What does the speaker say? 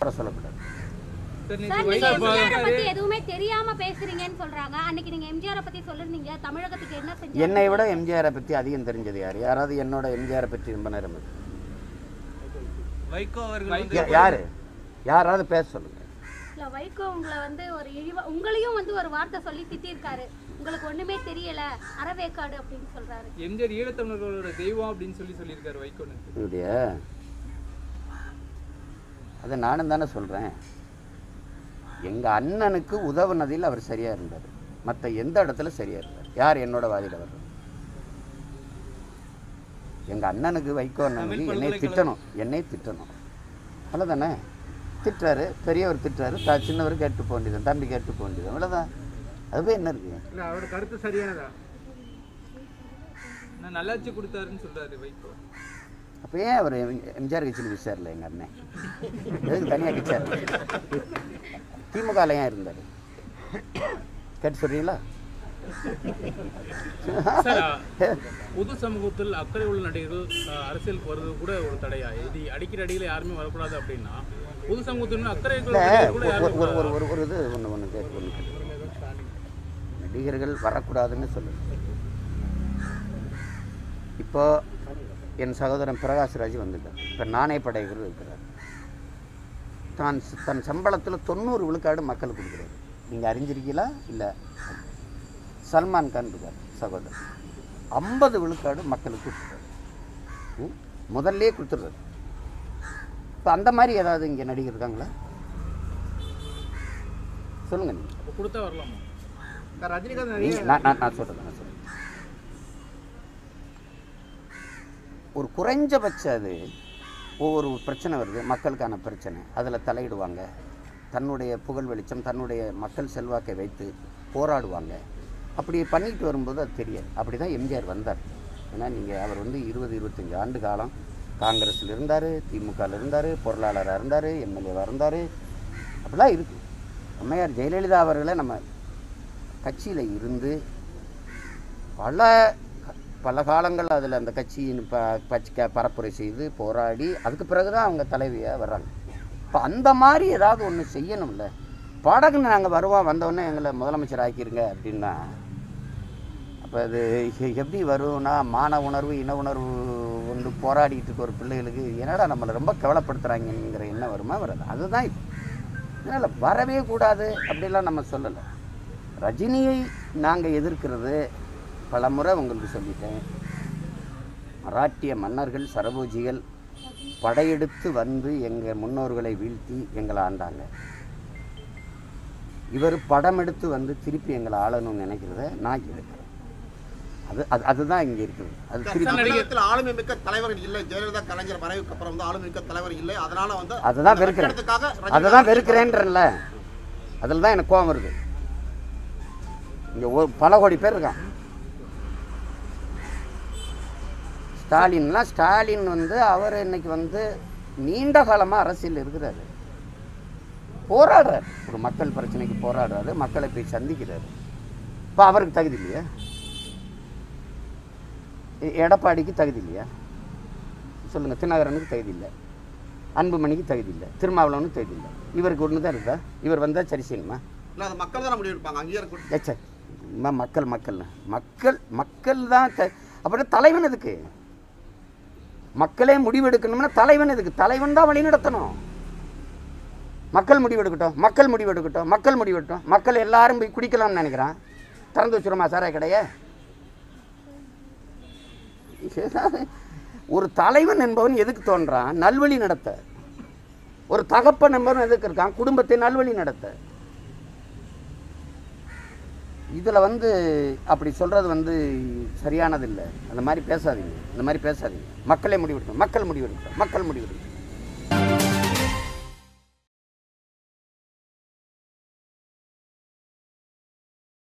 குறை சொல்லக்கூடாது sir sir நேற்று நீங்க வைகோ எம்ஜிஆர் பத்தி எதுவுமே தெரியாம பேசுறீங்கன்னு சொல்றாங்க அன்னைக்கு நீங்க எம்ஜிஆர் பத்தி சொல்லிருந்தீங்க தமிழகத்துக்கு என்ன செஞ்சீங்க என்னை விட எம்ஜிஆரை பற்றி அதிகம் தெரிஞ்சது யார் யாராவது என்னோட எம்ஜிஆரை பற்றி ரொம்ப நேரம் இருக்கு. வைகோ அவர்கள் வந்து யா- யாரு யாராவது பேச சொல்லுங்க இல்ல வைகோ உங்களை வந்து ஒரு இழிவா உங்களையும் வந்து ஒரு வார்த்தை சொல்லி திட்டிருக்காரு உங்களுக்கு ஒண்ணுமே தெரியல அறவேக்காடு அப்படின்னு சொல்றாரு எம்ஜிஆர் ஈழத்தமிழர்களோட தெய்வம் அப்படின்னு சொல்லி சொல்லியிருக்காரு வைகோ நேற்று இப்படியா அதை நானும் தானே சொல்கிறேன் எங்கள் அண்ணனுக்கு உதவுனதில் அவர் சரியாக இருந்தார் மற்ற எந்த இடத்துல சரியாக இருந்தார் யார் என்னோட வாதியில் வர்றது எங்கள் அண்ணனுக்கு வைகோ அண்ணனுக்கு என்னை திட்டணும் என்னை திட்டணும் அவ்வளோதானே திட்டுறாரு பெரியவர் திட்டுறாரு த சின்னவர் கேட்டு போக வேண்டியது தம்பி கேட்டு போக வேண்டியது அவ்வளோதான் அதுவே என்ன இருக்கு இல்ல அவரோட கருத்து சரியானதா நான் நல்லாட்சி கொடுத்தாருன்னு சொல்றாரு வைகோ அப்போ ஏன் அவர் எம்ஜிஆர் கட்சியில் விசாரில்ல எங்கள் அண்ணன் எதுக்கு தனியாக விசார் திமுகவில் ஏன் இருந்தார் கேட்டு சொல்றீங்களா சார் பொது சமூகத்தில் அக்கறை உள்ள நடிகர்கள் அஹ், அரசியலுக்கு வருவது கூட ஒரு தடையா இது அடிக்கிற அடியில் யாருமே வரக்கூடாது அப்படின்னா பொது சமூகத்தில் அக்கறை உள்ள இல்லை நடிகர்கள் கூட ஒரு யாருமே ஒரு ஒரு ஒரு ஒரு இது ஒன்று ஒன்று கேட்டு ஒன்று நடிகர்கள் வரக்கூடாதுன்னு சொல்லுங்க இப்போ என் சகோதரன் பிரகாஷ்ராஜ் வந்துட்டார் இப்போ நாணய படைகள் இருக்கிறார் தான் ச- தன் சம்பளத்தில் தொண்ணூறு விழுக்காடு மக்களுக்கு கொடுக்குறாரு நீங்கள் அறிஞ்சிருக்கீங்களா இல்லை சல்மான் கான் இருக்கார் சகோதரர் ஐம்பது விழுக்காடு மக்களுக்கு கொடுக்குறாரு ம்? முதல்லே கொடுத்துட்றாரு இப்போ அந்த மாதிரி ஏதாவது இங்கே நடிகர் இருக்காங்களா சொல்லுங்க நீங்கள் அப்ப கொடுத்தா வரலாமா இந்த ரஜினிகாந்த் நீ நிறைய நான் நான் நான் சொல்கிறேன் நான் சொல்கிறேன் ஒரு குறைஞ்சபட்ச அது ஒவ்வொரு பிரச்சனை வருது மக்களுக்கான பிரச்சனை அதில் தலையிடுவாங்க தன்னுடைய புகழ் வெளிச்சம் தன்னுடைய மக்கள் செல்வாக்கை வைத்து போராடுவாங்க அப்படி பண்ணிட்டு வரும்போது அது தெரியாது அப்படி தான் எம்ஜிஆர் வந்தார் ஏன்னா நீங்கள் அவர் வந்து இருபது இருபத்தஞ்சி ஆண்டு காலம் காங்கிரஸில் இருந்தார் திமுகவில் இருந்தார் பொருளாளராக இருந்தார் எம்எல்ஏவாக இருந்தார் அப்படிலாம் இருக்குது அம்மையார் ஜெயலலிதா அவர்களை நம்ம கட்சியில் இருந்து பல பல காலங்கள் அதில் அந்த கட்சியின் ப பச்சை பரப்புரை செய்து போராடி அதுக்கு பிறகு தான் அவங்க தலைவியாக வர்றாங்க இப்போ அந்த மாதிரி ஏதாவது ஒன்று செய்யணும்ல பாடகன் நாங்கள் வருவோம் வந்தோடனே எங்களை முதலமைச்சர் ஆக்கிருங்க அப்படின்னா அப்போ அது எ- எப்படி வரும்னா மான உணர்வு இன உணர்வு ஒன்று போராடிட்டு இருக்க ஒரு பிள்ளைகளுக்கு என்னடா நம்மளை ரொம்ப கவலைப்படுத்துகிறாங்கங்கிற எண்ணம் வருமா வராது அதுதான் இப்போ அதனால் வரவே கூடாது அப்படிலாம் நம்ம சொல்லலை ரஜினியை நாங்கள் எதிர்க்கிறது பல முறை உங்களுக்கு சொல்லிட்டேன் மராட்டிய மன்னர்கள் சரபோஜிகள் படையெடுத்து வந்து எங்கள் முன்னோர்களை வீழ்த்தி எங்களை ஆண்டாங்க இவர் படம் எடுத்து வந்து திருப்பி எங்களை ஆளணும்னு நினைக்கிறத நான் எதிர்க்கிறேன் அது அது அதுதான் இங்கே இருக்குது அது திருப்பி தமிழகத்தில் ஆளுமை மிக்க தலைவர்கள் இல்லை ஜெயலலிதா கலைஞர் மறைவுக்கு அப்புறம் வந்து ஆளுமை மிக்க தலைவர் இல்லை அதனால வந்து அதுதான் வெறுக்கிறேன் வெற்றிடத்துக்காக அதை தான் வெறுக்கிறேன்றல அதில் தான் எனக்கு கோவம் வருது இங்கே ஒரு பல கோடி பேர் இருக்கான் ஸ்டாலின்லாம் ஸ்டாலின் வந்து அவர் இன்னைக்கு வந்து நீண்ட காலமாக அரசியல் இருக்கிறாரு போராடுறாரு ஒரு மக்கள் பிரச்சனைக்கு போராடுறாரு மக்களை போய் சந்திக்கிறாரு இப்போ அவருக்கு தகுதி இல்லையா எ- எடப்பாடிக்கு தகுதி இல்லையா சொல்லுங்கள் தினகரனுக்கு தகுதி இல்லை அன்புமணிக்கு தகுதி இல்லை திருமாவளவனுக்கு தகுதி இல்லை இவருக்கு ஒன்று தான் இருக்கா இவர் வந்தால் சரி செய்யணுமா இல்ல அது மக்கள் தான் முடிவு எடுப்பாங்க அங்கீகாரம் கொடு- ஏச்சே சும்மா மக்கள் மக்கள்னு மக்கள் மக்கள் தான் த அப்படின்னா தலைவன் எதுக்கு மக்களே முடிவெடுக்கணும்னா தலைவன் எதுக்கு தலைவன் தான் வழி நடத்தணும் மக்கள் முடிவெடுக்கட்டும் மக்கள் முடிவெடுக்கட்டும் மக்கள் முடிவெடுக்கட்டும் மக்கள் எல்லாரும் போய் குடிக்கலாம்னு நினைக்கிறான் திறந்து வச்சுருமா சாராய கடையை ஒரு தலைவன் என்பவன் எதுக்கு தோன்றான் நல்வழி நடத்த ஒரு தகப்பன் என்பவன் எதுக்கு இருக்கான் குடும்பத்தை நல்வழி நடத்த இதில் வந்து அப்படி சொல்கிறது வந்து சரியானதில்லை அந்த மாதிரி பேசாதீங்க அந்த மாதிரி பேசாதீங்க மக்களே முடிவெடுக்கணும் மக்கள் முடிவெடுக்கட்டும் மக்கள் முடிவெடுக்கட்டும்